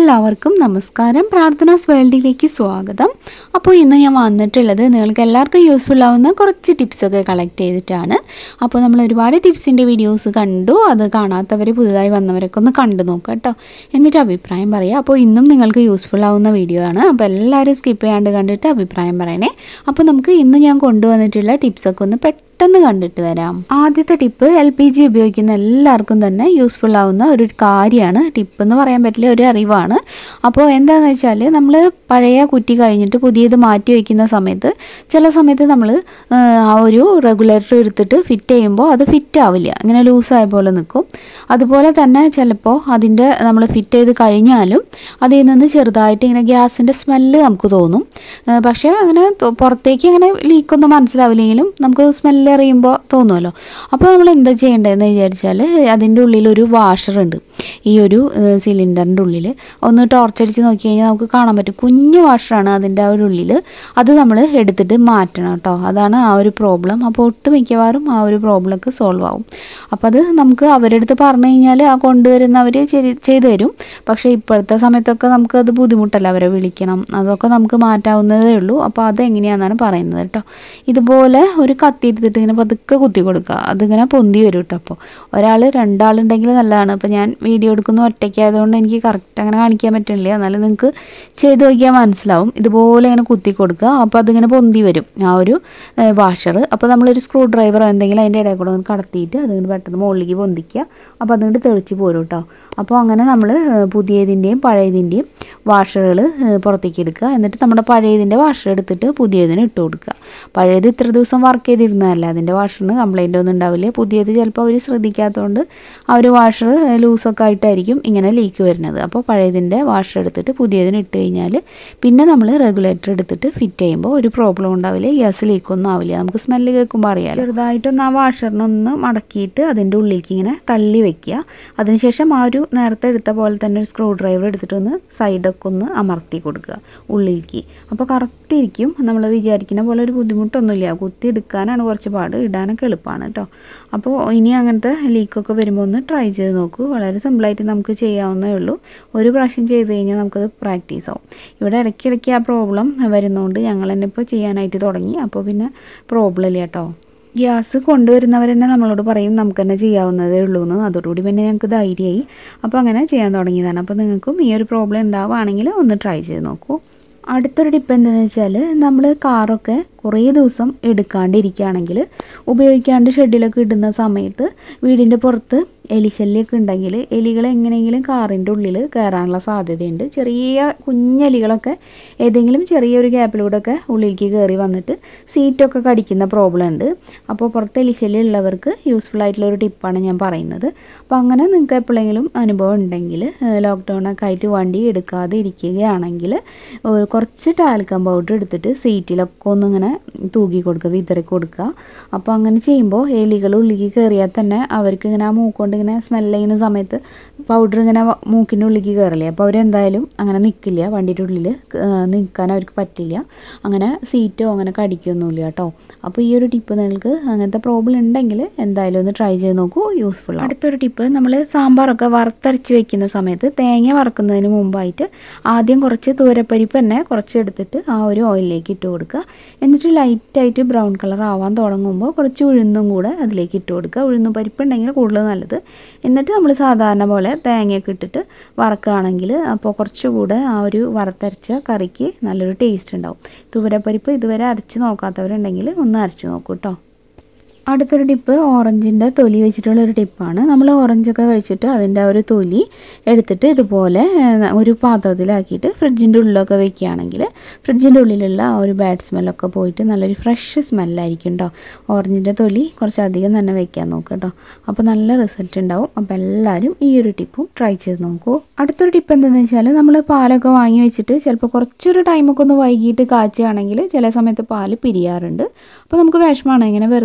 എല്ലാവർക്കും നമസ്കാരം പ്രാർത്ഥനാസ് വേൾഡിലേക്ക് സ്വാഗതം അപ്പോൾ ഇന്ന് ഞാൻ വന്നിട്ടുള്ളത് നിങ്ങൾക്ക് എല്ലാവർക്കും യൂസ്ഫുൾ ആവുന്ന കുറച്ച് ടിപ്സൊക്കെ കളക്ട് ചെയ്തിട്ടാണ് അപ്പോൾ നമ്മൾ ഒരുപാട് ടിപ്സിൻ്റെ വീഡിയോസ് കണ്ടു അത് കാണാത്തവർ പുതുതായി വന്നവരൊക്കെ ഒന്ന് കണ്ടു നോക്കുക കേട്ടോ എന്നിട്ട് അഭിപ്രായം പറയുക അപ്പോൾ ഇന്നും നിങ്ങൾക്ക് യൂസ്ഫുൾ ആവുന്ന വീഡിയോ ആണ് അപ്പോൾ എല്ലാവരും സ്കിപ്പ് ചെയ്യാണ്ട് കണ്ടിട്ട് അഭിപ്രായം പറയണേ അപ്പോൾ നമുക്ക് ഇന്ന് ഞാൻ കൊണ്ടുവന്നിട്ടുള്ള ടിപ്സൊക്കെ ഒന്ന് പെട്ടെന്ന് കണ്ടിട്ട് വരാം ആദ്യത്തെ ടിപ്പ് എൽ പി ജി ഉപയോഗിക്കുന്ന എല്ലാവർക്കും തന്നെ യൂസ്ഫുൾ ആവുന്ന ഒരു കാര്യമാണ് ടിപ്പ് എന്ന് പറയാൻ പറ്റില്ല ഒരു അറിവാണ് അപ്പോൾ എന്താണെന്ന് വെച്ചാൽ നമ്മൾ പഴയ കുറ്റി കഴിഞ്ഞിട്ട് പുതിയത് മാറ്റി വയ്ക്കുന്ന സമയത്ത് ചില സമയത്ത് നമ്മൾ ആ ഒരു റെഗുലേറ്റർ എടുത്തിട്ട് ഫിറ്റ് ചെയ്യുമ്പോൾ അത് ഫിറ്റ് ആവില്ല ഇങ്ങനെ ലൂസായ പോലെ നിൽക്കും അതുപോലെ തന്നെ ചിലപ്പോൾ അതിൻ്റെ നമ്മൾ ഫിറ്റ് ചെയ്ത് കഴിഞ്ഞാലും അതിൽ നിന്ന് ചെറുതായിട്ട് ഇങ്ങനെ ഗ്യാസിൻ്റെ സ്മെല്ല് നമുക്ക് തോന്നും ആ, പക്ഷേ അങ്ങനെ തൊ- പുറത്തേക്ക് അങ്ങനെ ലീക്കൊന്നും മനസ്സിലാവില്ലെങ്കിലും നമുക്ക് സ്മെല്ല് അറിയുമ്പോൾ തോന്നുമല്ലോ അപ്പോൾ നമ്മൾ എന്താ ചെയ്യേണ്ടതെന്ന് വിചാരിച്ചാൽ അതിൻ്റെ ഉള്ളിൽ ഒരു വാഷർ ഉണ്ട് ഈ ഒരു സിലിണ്ടറിൻ്റെ ഉള്ളിൽ ഒന്ന് ടോർച്ച് അടിച്ച് നോക്കി കഴിഞ്ഞാൽ നമുക്ക് കാണാൻ പറ്റും കുഞ്ഞു വാഷറാണ് അതിൻ്റെ ആ ഒരു ഉള്ളിൽ അത് നമ്മൾ എടുത്തിട്ട് മാറ്റണം കേട്ടോ അതാണ് ആ ഒരു പ്രോബ്ലം അപ്പോൾ ഒട്ട് മിക്കവാറും ആ ഒരു പ്രോബ്ലമൊക്കെ സോൾവ് ആവും അപ്പോൾ അത് നമുക്ക് അവരുടെ അടുത്ത് പറഞ്ഞു കഴിഞ്ഞാൽ ആ കൊണ്ടുവരുന്നവർ ചെയ്തു തരും പക്ഷേ ഇപ്പോഴത്തെ സമയത്തൊക്കെ നമുക്ക് അത് ബുദ്ധിമുട്ടല്ല അവരെ വിളിക്കണം അതൊക്കെ നമുക്ക് മാറ്റാവുന്നതേ ഉള്ളൂ അപ്പോൾ അതെങ്ങനെയാണെന്നാണ് പറയുന്നത് കേട്ടോ ഇതുപോലെ ഒരു കത്തി എടുത്തിട്ട് ഇങ്ങനെ പതുക്കെ കുത്തി കൊടുക്കുക അതിങ്ങനെ പൊന്തി വരും കേട്ടോ അപ്പോൾ ഒരാൾ രണ്ടാളുണ്ടെങ്കിൽ നല്ലതാണ് അപ്പോൾ ഞാൻ വീഡിയോ എടുക്കുന്ന ഒറ്റയ്ക്കായതുകൊണ്ട് എനിക്ക് കറക്റ്റ് അങ്ങനെ കാണിക്കാൻ പറ്റുന്നില്ല എന്നാലും നിങ്ങൾക്ക് ചെയ്ത് നോക്കിയാൽ മനസ്സിലാവും ഇതുപോലെ ഇങ്ങനെ കുത്തി കൊടുക്കുക അപ്പോൾ അതിങ്ങനെ പൊന്തി വരും ആ ഒരു വാഷർ അപ്പോൾ നമ്മളൊരു സ്ക്രൂ ഡ്രൈവറോ എന്തെങ്കിലും അതിൻ്റെ ഇടയിൽ കൂടെ ഒന്ന് കടത്തിയിട്ട് അതിങ്ങോട്ട് പെട്ടെന്ന് മുകളിലേക്ക് പൊന്തിക്കുക അപ്പോൾ അതിങ്ങോട്ട് തെറിച്ച് പോരും കേട്ടോ അപ്പോൾ അങ്ങനെ നമ്മൾ പുതിയതിൻ്റെയും പഴയതിൻ്റെയും വാഷറുകൾ പുറത്തേക്ക് എടുക്കുക എന്നിട്ട് നമ്മുടെ പഴയതിൻ്റെ വാഷർ എടുത്തിട്ട് പുതിയതിന് ഇട്ട് കൊടുക്കുക പഴയത് ഇത്ര ദിവസം വർക്ക് ചെയ്തിരുന്നതല്ല അതിൻ്റെ വാഷറിന് കംപ്ലൈൻ്റ് ഒന്നും ഉണ്ടാവില്ല പുതിയത് ചിലപ്പോൾ അവർ ശ്രദ്ധിക്കാത്തതുകൊണ്ട് ആ ഒരു വാഷർ ലൂസൊക്കെ ആയിട്ടായിരിക്കും ഇങ്ങനെ ലീക്ക് വരുന്നത് അപ്പോൾ പഴയതിൻ്റെ വാഷർ എടുത്തിട്ട് പുതിയതിന് ഇട്ട് കഴിഞ്ഞാൽ പിന്നെ നമ്മൾ റെഗുലേറ്റർ എടുത്തിട്ട് ഫിറ്റ് ചെയ്യുമ്പോൾ ഒരു പ്രോബ്ലം ഉണ്ടാവില്ല ഗ്യാസ് ലീക്കൊന്നും ആവില്ല നമുക്ക് സ്മെല്ല് കേൾക്കുമ്പോൾ അറിയാം ചെറുതായിട്ടൊന്ന് ആ വാഷറിനൊന്ന് മടക്കിയിട്ട് അതിൻ്റെ ഉള്ളിലേക്ക് ഇങ്ങനെ തള്ളി വെക്കുക അതിനുശേഷം ആ ഒരു നേരത്തെ എടുത്ത പോലെ തന്നെ ഒരു സ്ക്രൂ ഡ്രൈവർ എടുത്തിട്ട് ഒന്ന് സൈഡൊക്കെ ഒന്ന് അമർത്തി കൊടുക്കുക ഉള്ളിലേക്ക് അപ്പോൾ കറക്റ്റ് ഇരിക്കും നമ്മൾ വിചാരിക്കുന്ന പോലെ ഒരു ബുദ്ധിമുട്ടൊന്നുമില്ല കുത്തി എടുക്കാനാണ് കുറച്ച് പാട് ഇടാനൊക്കെ എളുപ്പമാണ് കേട്ടോ അപ്പോൾ ഇനി അങ്ങനത്തെ ലീക്കൊക്കെ വരുമ്പോൾ ഒന്ന് ട്രൈ ചെയ്ത് നോക്കൂ വളരെ സിമ്പിളായിട്ട് നമുക്ക് ചെയ്യാവുന്നേ ഉള്ളൂ ഒരു പ്രാവശ്യം ചെയ്ത് കഴിഞ്ഞാൽ നമുക്കത് പ്രാക്ടീസ് ആവും ഇവിടെ ഇടയ്ക്കിടയ്ക്ക് ആ പ്രോബ്ലം വരുന്നതുകൊണ്ട് ഞങ്ങൾ തന്നെ ഇപ്പോൾ ചെയ്യാനായിട്ട് തുടങ്ങി അപ്പോൾ പിന്നെ പ്രോബ്ലം ഇല്ല കേട്ടോ ഗ്യാസ് കൊണ്ടുവരുന്നവർ തന്നെ നമ്മളോട് പറയും നമുക്ക് തന്നെ ചെയ്യാവുന്നതേ ഉള്ളൂ എന്ന് അതോടുകൂടി പിന്നെ ഞങ്ങൾക്ക് ധൈര്യമായി അപ്പോൾ അങ്ങനെ ചെയ്യാൻ തുടങ്ങിയതാണ് അപ്പോൾ നിങ്ങൾക്കും ഈ ഒരു പ്രോബ്ലം ഉണ്ടാവുകയാണെങ്കിൽ ഒന്ന് ട്രൈ ചെയ്ത് നോക്കൂ അടുത്തൊരു ടിപ്പ് എന്താണെന്ന് വെച്ചാൽ നമ്മൾ കാറൊക്കെ കുറേ ദിവസം എടുക്കാണ്ടിരിക്കുകയാണെങ്കിൽ ഉപയോഗിക്കാണ്ട് ഷെഡിലൊക്കെ ഇടുന്ന സമയത്ത് വീടിൻ്റെ പുറത്ത് എലിശല്യമൊക്കെ ഉണ്ടെങ്കിൽ എലികൾ എങ്ങനെയെങ്കിലും കാറിൻ്റെ ഉള്ളിൽ കയറാനുള്ള സാധ്യതയുണ്ട് ചെറിയ കുഞ്ഞെലികളൊക്കെ ഏതെങ്കിലും ചെറിയൊരു ഗ്യാപ്പിലൂടെയൊക്കെ ഉള്ളിലേക്ക് കയറി വന്നിട്ട് സീറ്റൊക്കെ കടിക്കുന്ന പ്രോബ്ലം ഉണ്ട് അപ്പോൾ പുറത്ത് എലിശല്യം ഉള്ളവർക്ക് യൂസ്ഫുൾ ആയിട്ടുള്ള ഒരു ടിപ്പാണ് ഞാൻ പറയുന്നത് അപ്പോൾ അങ്ങനെ നിങ്ങൾക്ക് എപ്പോഴെങ്കിലും അനുഭവം ഉണ്ടെങ്കിൽ ലോക്ക്ഡൗൺ ഒക്കെ ആയിട്ട് വണ്ടി എടുക്കാതെ ഇരിക്കുകയാണെങ്കിൽ ഒരു കുറച്ച് ടാൽക്കം പൗഡർ എടുത്തിട്ട് സീറ്റിലൊക്കെ ഒന്നിങ്ങനെ തൂക്കി കൊടുക്കുക വിതറി കൊടുക്കുക അപ്പോൾ അങ്ങനെ ചെയ്യുമ്പോൾ എലികൾ ഉള്ളിലേക്ക് കയറിയാൽ തന്നെ അവർക്ക് ഇങ്ങനെ ആ മൂക്കൊണ്ട് ഇങ്ങനെ സ്മെല്ല് ചെയ്യുന്ന സമയത്ത് പൗഡർ ഇങ്ങനെ വ- മൂക്കിൻ്റെ ഉള്ളിലേക്ക് കയറില്ലേ അപ്പോൾ അവരെന്തായാലും അങ്ങനെ നിൽക്കില്ല വണ്ടിയുടെ ഉള്ളിൽ നിൽക്കാൻ അവർക്ക് പറ്റില്ല അങ്ങനെ സീറ്റോ അങ്ങനെ കടിക്കൊന്നുമില്ല കേട്ടോ അപ്പോൾ ഈ ഒരു ടിപ്പ് നിങ്ങൾക്ക് അങ്ങനത്തെ പ്രോബ്ലം ഉണ്ടെങ്കിൽ എന്തായാലും ഒന്ന് ട്രൈ ചെയ്ത് നോക്കൂ യൂസ്ഫുൾ അടുത്തൊരു ടിപ്പ് നമ്മൾ സാമ്പാറൊക്കെ വറുത്തരച്ച് വെക്കുന്ന സമയത്ത് തേങ്ങ വറക്കുന്നതിന് മുമ്പായിട്ട് ആദ്യം കുറച്ച് തൂരപ്പരിപ്പ് തന്നെ കുറച്ച് എടുത്തിട്ട് ആ ഒരു ഓയിലിലേക്ക് ഇട്ട് കൊടുക്കുക എന്നിട്ട് ലൈറ്റായിട്ട് ബ്രൗൺ കളർ ആവാൻ തുടങ്ങുമ്പോൾ കുറച്ച് ഉഴുന്നും കൂടെ അതിലേക്ക് ഇട്ട് കൊടുക്കുക ഉഴുന്നും പരിപ്പ് ഉണ്ടെങ്കിൽ കൂടുതൽ നല്ലത് എന്നിട്ട് നമ്മൾ സാധാരണ പോലെ തേങ്ങയൊക്കെ ഇട്ടിട്ട് വറക്കുകയാണെങ്കിൽ അപ്പോൾ കുറച്ചുകൂടെ ആ ഒരു വറുത്തരച്ച കറിക്ക് നല്ലൊരു ടേസ്റ്റ് ഉണ്ടാവും തുവരപ്പരിപ്പ് ഇതുവരെ അരച്ച് നോക്കാത്തവരുണ്ടെങ്കിൽ ഒന്ന് അരച്ച് നോക്കൂ കേട്ടോ അടുത്തൊരു ടിപ്പ് ഓറഞ്ചിൻ്റെ തൊലി വെച്ചിട്ടുള്ള ഒരു ടിപ്പാണ് നമ്മൾ ഓറഞ്ചൊക്കെ കഴിച്ചിട്ട് അതിൻ്റെ ആ ഒരു തൊലി എടുത്തിട്ട് ഇതുപോലെ ഏഹ്, ഒരു പാത്രത്തിലാക്കിയിട്ട് ഫ്രിഡ്ജിൻ്റെ ഉള്ളിലൊക്കെ വെക്കുകയാണെങ്കിൽ ഫ്രിഡ്ജിൻ്റെ ഉള്ളിലുള്ള ആ ഒരു ബാഡ് സ്മെല്ലൊക്കെ പോയിട്ട് നല്ലൊരു ഫ്രഷ് സ്മെല്ലായിരിക്കും കേട്ടോ ഓറഞ്ചിൻ്റെ തൊലി കുറച്ചധികം തന്നെ വെക്കാൻ നോക്കുക കേട്ടോ അപ്പോൾ നല്ല റിസൾട്ട് ഉണ്ടാവും അപ്പോൾ എല്ലാവരും ഈ ഒരു ടിപ്പും ട്രൈ ചെയ്ത് നോക്കൂ അടുത്തൊരു ടിപ്പ് എന്താണെന്ന് വെച്ചാൽ നമ്മൾ പാലൊക്കെ വാങ്ങി വെച്ചിട്ട് ചിലപ്പോൾ കുറച്ചൊരു ടൈമൊക്കെ ഒന്ന് വൈകിട്ട് കാച്ചുകയാണെങ്കിൽ ചില സമയത്ത് പാല് പിരിയാറുണ്ട് അപ്പോൾ നമുക്ക് വിഷമമാണ് ഇങ്ങനെ വെറുതെ കളയേണ്ട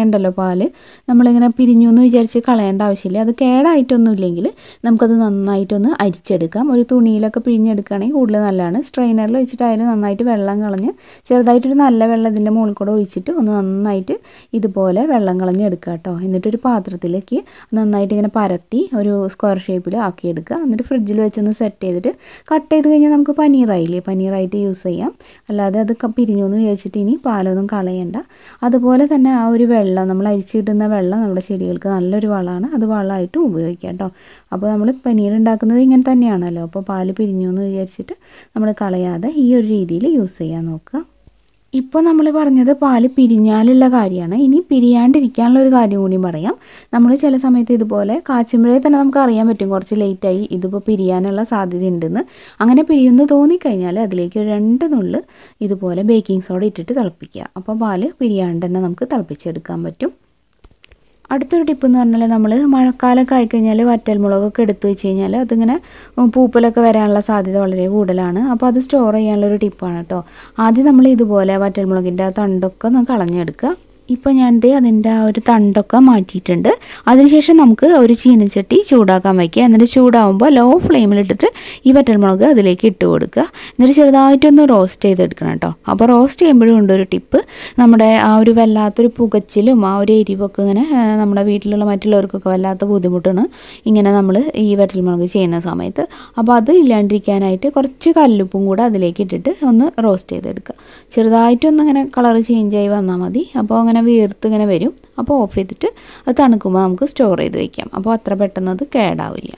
ഉണ്ടല്ലോ പാല് നമ്മളിങ്ങനെ പിരിഞ്ഞു എന്ന് വിചാരിച്ച് കളയേണ്ട ആവശ്യമില്ല അത് കേടായിട്ടൊന്നും ഇല്ലെങ്കിൽ നമുക്കത് നന്നായിട്ടൊന്ന് അരിച്ചെടുക്കാം ഒരു തുണിയിലൊക്കെ പിഴിഞ്ഞെടുക്കുകയാണെങ്കിൽ കൂടുതൽ നല്ലതാണ് സ്ട്രെയിനറിൽ വെച്ചിട്ടായാലും നന്നായിട്ട് വെള്ളം കളഞ്ഞ് ചെറുതായിട്ടൊരു നല്ല വെള്ളം ഇതിൻ്റെ മുകളിൽ കൂടെ ഒഴിച്ചിട്ട് ഒന്ന് നന്നായിട്ട് ഇതുപോലെ വെള്ളം കളഞ്ഞ് എടുക്കുക കേട്ടോ എന്നിട്ടൊരു പാത്രത്തിലേക്ക് നന്നായിട്ട് ഇങ്ങനെ പരത്തി ഒരു സ്ക്വയർ ഷേപ്പിൽ ആക്കിയെടുക്കുക എന്നിട്ട് ഫ്രിഡ്ജിൽ വെച്ചൊന്ന് സെറ്റ് ചെയ്തിട്ട് കട്ട് ചെയ്ത് കഴിഞ്ഞാൽ നമുക്ക് പനീറായില്ലേ പനീറായിട്ട് യൂസ് ചെയ്യാം അല്ലാതെ അത് ക- പിരിഞ്ഞു എന്ന് വിചാരിച്ചിട്ട് ഇനി പാലൊന്നും കളയണ്ട അതുപോലെ തന്നെ ആ ഒരു വെള്ളം നമ്മൾ അരിച്ചിടുന്ന വെള്ളം നമ്മുടെ ചെടികൾക്ക് നല്ലൊരു വളമാണ് അത് വളമായിട്ട് ഉപയോഗിക്കാം കേട്ടോ അപ്പോൾ നമ്മൾ പനീർ ഉണ്ടാക്കുന്നത് ഇങ്ങനെ തന്നെയാണല്ലോ അപ്പോൾ പാല് പിരിഞ്ഞു എന്ന് വിചാരിച്ചിട്ട് നമ്മൾ കളയാതെ ഈ ഒരു രീതിയിൽ യൂസ് ചെയ്യാൻ നോക്കുക ഇപ്പോൾ നമ്മൾ പറഞ്ഞത് പാല് പിരിഞ്ഞാലുള്ള കാര്യമാണ് ഇനി പിരിയാണ്ടിരിക്കാനുള്ള ഒരു കാര്യം കൂടി പറയാം നമ്മൾ ചില സമയത്ത് ഇതുപോലെ കാച്ചുമ്പോഴേ തന്നെ നമുക്ക് അറിയാൻ പറ്റും കുറച്ച് ലേറ്റായി ഇതിപ്പോൾ പിരിയാനുള്ള സാധ്യത ഉണ്ടെന്ന് അങ്ങനെ പിരിയുന്നു തോന്നിക്കഴിഞ്ഞാൽ അതിലേക്ക് ഒരു രണ്ട് നുള്ള് ഇതുപോലെ ബേക്കിംഗ് സോഡ ഇട്ടിട്ട് തിളപ്പിക്കുക അപ്പോൾ പാല് പിരിയാണ്ട് തന്നെ നമുക്ക് തിളപ്പിച്ചെടുക്കാൻ പറ്റും അടുത്തൊരു ടിപ്പ് എന്ന് പറഞ്ഞാൽ നമ്മൾ മഴക്കാലമൊക്കെ ആയിക്കഴിഞ്ഞാൽ വറ്റൽമുളകൊക്കെ എടുത്തു വെച്ച് കഴിഞ്ഞാൽ അതിങ്ങനെ ഉം, പൂപ്പലൊക്കെ വരാനുള്ള സാധ്യത വളരെ കൂടുതലാണ് അപ്പോൾ അത് സ്റ്റോർ ചെയ്യാനുള്ള ഒരു ടിപ്പാണ് കേട്ടോ ആദ്യം നമ്മൾ ഇതുപോലെ വറ്റൽമുളകിൻ്റെ ആ തണ്ടൊക്കെ ഒന്ന് കളഞ്ഞെടുക്കുക ഇപ്പോൾ ഞാൻ ദേ അതിൻ്റെ ആ ഒരു തണ്ടൊക്കെ മാറ്റിയിട്ടുണ്ട് അതിനുശേഷം നമുക്ക് ഒരു ചീനച്ചട്ടി ചൂടാക്കാൻ വയ്ക്കുക എന്നിട്ട് ചൂടാകുമ്പോൾ ലോ ഫ്ലെയിമിലിട്ടിട്ട് ഈ വറ്റൽമുളക് അതിലേക്ക് ഇട്ട് കൊടുക്കുക എന്നിട്ട് ചെറുതായിട്ടൊന്ന് റോസ്റ്റ് ചെയ്തെടുക്കണം കേട്ടോ അപ്പോൾ റോസ്റ്റ് ചെയ്യുമ്പോഴും ഉണ്ട് ഒരു ടിപ്പ് നമ്മുടെ ആ ഒരു വല്ലാത്തൊരു പുകച്ചിലും ആ ഒരു എരിവൊക്കെ ഇങ്ങനെ ആ, നമ്മുടെ വീട്ടിലുള്ള മറ്റുള്ളവർക്കൊക്കെ വല്ലാത്ത ബുദ്ധിമുട്ടാണ് ഇങ്ങനെ നമ്മൾ ഈ വറ്റൽമുളക് ചെയ്യുന്ന സമയത്ത് അപ്പോൾ അത് ഇല്ലാണ്ടിരിക്കാനായിട്ട് കുറച്ച് കല്ലുപ്പും കൂടെ അതിലേക്ക് ഇട്ടിട്ട് ഒന്ന് റോസ്റ്റ് ചെയ്തെടുക്കുക ചെറുതായിട്ടൊന്ന് ഇങ്ങനെ കളർ ചേഞ്ച് ആയി വന്നാൽ മതി അപ്പോൾ അങ്ങനെ വീർത്ത് ഇങ്ങനെ വരും അപ്പോൾ ഓഫ് ചെയ്തിട്ട് അത് തണുക്കുമ്പോൾ നമുക്ക് സ്റ്റോർ ചെയ്ത് വയ്ക്കാം അപ്പോൾ അത്ര പെട്ടെന്ന് അത് കേടാവില്ല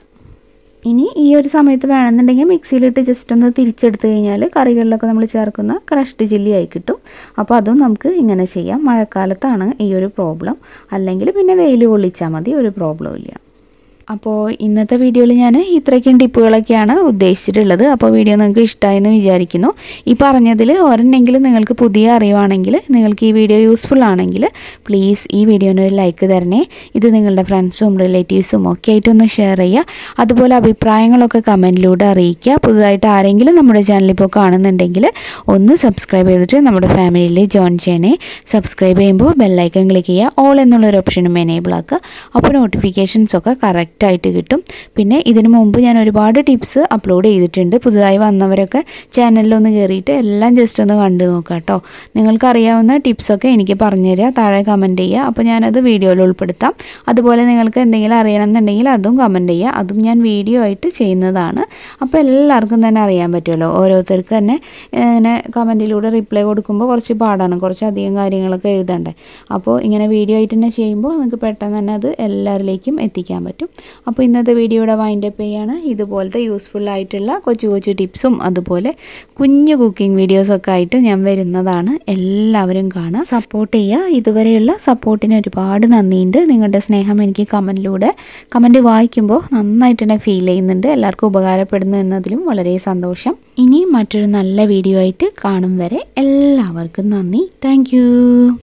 ഇനി ഈ ഒരു സമയത്ത് വേണമെന്നുണ്ടെങ്കിൽ മിക്സിയിലിട്ട് ജസ്റ്റ് ഒന്ന് തിരിച്ചെടുത്ത് കഴിഞ്ഞാൽ കറികളിലൊക്കെ നമ്മൾ ചേർക്കുന്ന ക്രഷ്ഡ് ചില്ലി ആയി കിട്ടും അപ്പോൾ അതും നമുക്ക് ഇങ്ങനെ ചെയ്യാം മഴക്കാലത്താണ് ഈ ഒരു പ്രോബ്ലം അല്ലെങ്കിൽ പിന്നെ വെയിൽ കൊള്ളിച്ചാൽ മതി ഒരു പ്രോബ്ലം ഇല്ല അപ്പോൾ ഇന്നത്തെ വീഡിയോയിൽ ഞാൻ ഇത്രയ്ക്കും ടിപ്പുകളൊക്കെയാണ് ഉദ്ദേശിച്ചിട്ടുള്ളത് അപ്പോൾ വീഡിയോ നിങ്ങൾക്ക് ഇഷ്ടമായെന്ന് വിചാരിക്കുന്നു ഈ പറഞ്ഞതിൽ ഒരെണ്ണെങ്കിലും നിങ്ങൾക്ക് പുതിയ അറിവാണെങ്കിൽ നിങ്ങൾക്ക് ഈ വീഡിയോ യൂസ്ഫുൾ ആണെങ്കിൽ പ്ലീസ് ഈ വീഡിയോന് ഒരു ലൈക്ക് തരണേ ഇത് നിങ്ങളുടെ ഫ്രണ്ട്സും റിലേറ്റീവ്സും ഒക്കെ ആയിട്ടൊന്ന് ഷെയർ ചെയ്യുക അതുപോലെ അഭിപ്രായങ്ങളൊക്കെ കമൻറ്റിലൂടെ അറിയിക്കുക പുതുതായിട്ട് ആരെങ്കിലും നമ്മുടെ ചാനൽ ഇപ്പോൾ കാണുന്നുണ്ടെങ്കിൽ ഒന്ന് സബ്സ്ക്രൈബ് ചെയ്തിട്ട് നമ്മുടെ ഫാമിലിയിൽ ജോയിൻ ചെയ്യണേ സബ്സ്ക്രൈബ് ചെയ്യുമ്പോൾ ബെല്ലൈക്കൺ ക്ലിക്ക് ചെയ്യുക ഓൾ എന്നുള്ളൊരു ഓപ്ഷനും എനേബിൾ ആക്കുക അപ്പോൾ നോട്ടിഫിക്കേഷൻസ് ഒക്കെ കറക്റ്റായിട്ട് കിട്ടും പിന്നെ ഇതിനു മുമ്പ് ഞാൻ ഒരുപാട് ടിപ്സ് അപ്ലോഡ് ചെയ്തിട്ടുണ്ട് പുതുതായി വന്നവരൊക്കെ ചാനലിലൊന്ന് കയറിയിട്ട് എല്ലാം ജസ്റ്റ് ഒന്ന് കണ്ടു നോക്കുക കേട്ടോ നിങ്ങൾക്കറിയാവുന്ന ടിപ്സൊക്കെ എനിക്ക് പറഞ്ഞുതരിക താഴെ കമൻറ്റ് ചെയ്യുക അപ്പോൾ ഞാനത് വീഡിയോയിൽ ഉൾപ്പെടുത്താം അതുപോലെ നിങ്ങൾക്ക് എന്തെങ്കിലും അറിയണം എന്നുണ്ടെങ്കിൽ അതും കമൻറ്റ് ചെയ്യുക അതും ഞാൻ വീഡിയോ ആയിട്ട് ചെയ്യുന്നതാണ് അപ്പോൾ എല്ലാവർക്കും തന്നെ അറിയാൻ പറ്റുമല്ലോ ഓരോരുത്തർക്ക് തന്നെ ഏഹ്, ഇങ്ങനെ കമൻറ്റിലൂടെ റിപ്ലൈ കൊടുക്കുമ്പോൾ കുറച്ച് പാടാണ് കുറച്ച് അധികം കാര്യങ്ങളൊക്കെ എഴുതണ്ടേ അപ്പോൾ ഇങ്ങനെ വീഡിയോ ആയിട്ട് തന്നെ ചെയ്യുമ്പോൾ നിങ്ങൾക്ക് പെട്ടെന്ന് തന്നെ അത് എല്ലാവരിലേക്കും എത്തിക്കാൻ പറ്റും അപ്പോൾ ഇന്നത്തെ വീഡിയോയുടെ വൈൻഡ് അപ്പ് ചെയ്യാണ് ഇതുപോലത്തെ യൂസ്ഫുൾ ആയിട്ടുള്ള കൊച്ചു കൊച്ചു ടിപ്സും അതുപോലെ കുഞ്ഞു കുക്കിംഗ് വീഡിയോസൊക്കെ ആയിട്ട് ഞാൻ വരുന്നതാണ് എല്ലാവരും കാണുക സപ്പോർട്ട് ചെയ്യുക ഇതുവരെയുള്ള സപ്പോർട്ടിന് ഒരുപാട് നന്ദിയുണ്ട് നിങ്ങളുടെ സ്നേഹം എനിക്ക് കമൻറ്റിലൂടെ കമൻറ്റ് വായിക്കുമ്പോൾ നന്നായിട്ട് തന്നെ ഫീൽ ചെയ്യുന്നുണ്ട് എല്ലാവർക്കും ഉപകാരപ്പെടുന്നു എന്നതിലും വളരെ സന്തോഷം ഇനി മറ്റൊരു നല്ല വീഡിയോ ആയിട്ട് കാണും വരെ എല്ലാവർക്കും നന്ദി താങ്ക്